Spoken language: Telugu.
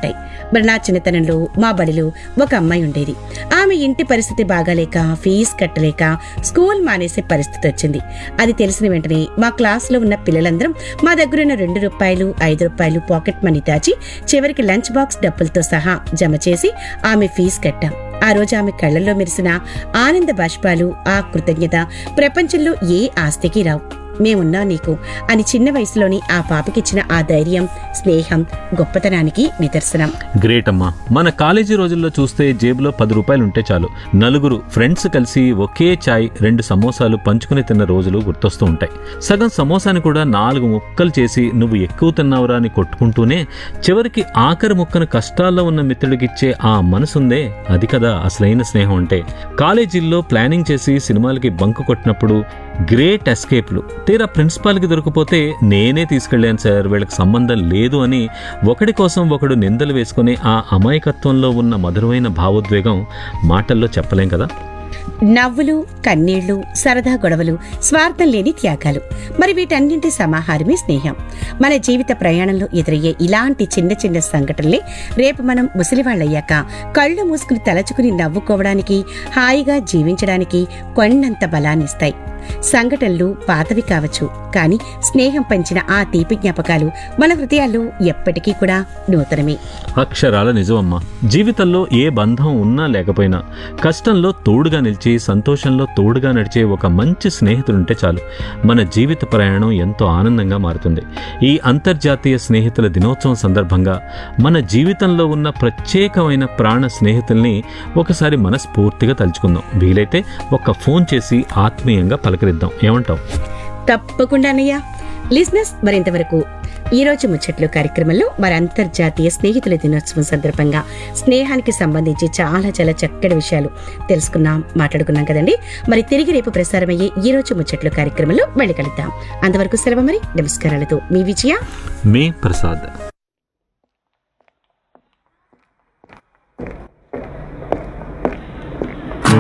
ఉంటాయి మరి నా చిన్నతనంలో మా బడిలో ఒక అమ్మాయి ఉండేది ఆమె ఇంటి పరిస్థితి బాగాలేక ఫీజు కట్టలేక స్కూల్ మానేసే పరిస్థితి వచ్చింది అది తెలిసిన వెంటనే మా క్లాసులో ఉన్న పిల్లలందరం మా దగ్గరున్న రెండు రూపాయలు ఐదు రూపాయలు పాకెట్ మనీ దాచి చివరికి లంచ్ బాక్స్ డబ్బులతో సహా జమ చేసి ఆమె ఫీజు కట్టాం ఆ రోజు ఆమె కళ్ళల్లో మెరిసిన ఆనంద బాష్పాలు ఆ కృతజ్ఞత ప్రపంచంలో ఏ ఆస్తికి రావు మేమున్నాం నీకు అని చిన్న వయసులోని ఆ పాపకిచ్చిన ఆ ధైర్యం స్నేహం గొప్పతనానికి నిదర్శనం గ్రేట్ అమ్మా మన కాలేజీ రోజుల్లో చూస్తే జేబులో పది రూపాయలు ఉంటే చాలు నలుగురు ఫ్రెండ్స్ కలిసి ఒకే చాయ్ రెండు సమోసాలు పంచుకుని తిన్న రోజులు గుర్తొస్తూ ఉంటాయి సగం సమోసాని కూడా నాలుగు ముక్కలు చేసి నువ్వు ఎక్కువ తిన్నావురా అని కొట్టుకుంటూనే చివరికి ఆఖరి ముక్కను కష్టాల్లో ఉన్న మిత్రుడికిచ్చే ఆ మనసుందే అది కదా అసలైన స్నేహం అంటే కాలేజీల్లో ప్లానింగ్ చేసి సినిమాలకి బంకు కొట్టినప్పుడు గ్రేట్ ఎస్కేప్లు తీరా ప్రిన్సిపాల్కి దొరికిపోతే నేనే తీసుకెళ్ళాను సార్ వీళ్ళకి సంబంధం లేదు అని ఒకడి కోసం ఒకడు నిందలు వేసుకునే ఆ అమాయకత్వంలో ఉన్న మధురమైన భావోద్వేగం మాటల్లో చెప్పలేం కదా నవ్వులు కన్నీళ్లు సరదా గొడవలు స్వార్థం లేని త్యాగాలు మరి వీటన్నింటి సమాహారమే స్నేహం మన జీవిత ప్రయాణంలో ఎదురయ్యే ఇలాంటి చిన్న చిన్న సంఘటనలే రేపు మనం ముసలివాళ్ళయ్యాక కళ్ళు మూసుకుని తలచుకుని నవ్వుకోవడానికి హాయిగా జీవించడానికి కొండంత బలాన్నిస్తాయి సంఘటనలు పాతవి కావచ్చు కానీ స్నేహం పంచిన ఆ తీపి జ్ఞాపకాలు మన హృదయాల్లో ఎప్పటికీ కూడా నూతనమే అక్షరాల నిజమమ్మా జీవితంలో ఏ బంధం ఉన్నా లేకపోయినా కష్టంలో తోడుగా నిలిచి సంతోషంలో తోడుగా నడిచే ఒక మంచి స్నేహితుడుంటే చాలు మన జీవిత ప్రయాణం ఎంతో ఆనందంగా మారుతుంది ఈ అంతర్జాతీయ స్నేహితుల దినోత్సవం సందర్భంగా మన జీవితంలో ఉన్న ప్రత్యేకమైన ప్రాణ స్నేహితుల్ని ఒకసారి మనస్ఫూర్తిగా తలుచుకుందాం వీలైతే ఒక ఫోన్ చేసి ఆత్మీయంగా పలకరిద్దాం ఏమంటావు తప్పకుండా అన్నయ్య లిజినెస్ మరింతవరకు ఈ రోజు ముచ్చట్లు కార్యక్రమంలో మరి అంతర్జాతీయ స్నేహితుల దినోత్సవం సందర్భంగా స్నేహానికి సంబంధించి చాలా చాలా చక్కటి విషయాలు తెలుసుకున్నాం మాట్లాడుకున్నాం కదండి మరి తిరిగి రేపు ప్రసారమయ్యే ఈ రోజు ముచ్చట్లు కార్యక్రమంలో మళ్ళీ కలుద్దాం అంతవరకు సెలవు మరి నమస్కారాలతో మీ విజయ మే ప్రసాద్